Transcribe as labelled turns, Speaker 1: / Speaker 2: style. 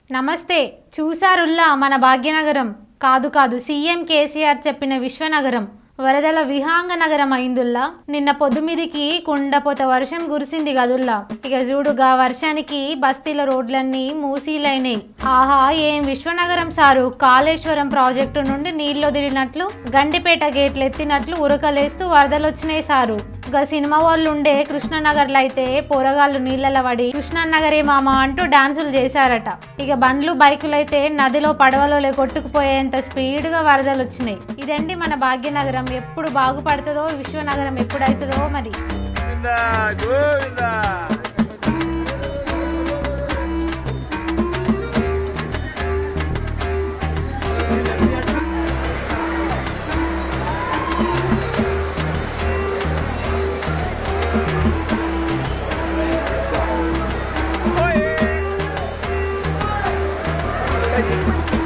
Speaker 1: నమస్తే చూసారుల్లా మన భాగ్యనగరం కాదు కాదు సీఎం కేసీఆర్ చెప్పిన విశ్వనగరం వరదల విహాంగ నగరం అయిందుల్లా నిన్న పొద్దుమిదికి కుండపోత వర్షం కురిసింది గదుల్లా ఇక చూడుగా వర్షానికి బస్తీల రోడ్లన్నీ మూసీలైనాయి ఆహా ఏం విశ్వనగరం సారు కాళేశ్వరం ప్రాజెక్టు నుండి నీళ్లు వదిలినట్లు గండిపేట గేట్లు ఎత్తినట్లు ఉరకలేస్తూ వరదలు వచ్చినాయి సారు ఇక సినిమా వాళ్ళు ఉండే కృష్ణనగర్లో అయితే పోరగాళ్ళు నీళ్ళలో పడి కృష్ణనగరే మామ అంటూ డాన్సులు చేశారట ఇక బండ్లు బైకులు అయితే నదిలో పడవలో కొట్టుకుపోయేంత స్పీడ్గా వరదలు వచ్చినాయి ఇదండి మన భాగ్యనగరం ఎప్పుడు బాగుపడుతుందో విశ్వనగరం ఎప్పుడైతుందో మరి
Speaker 2: గోవిందా గోవిందా ఓయే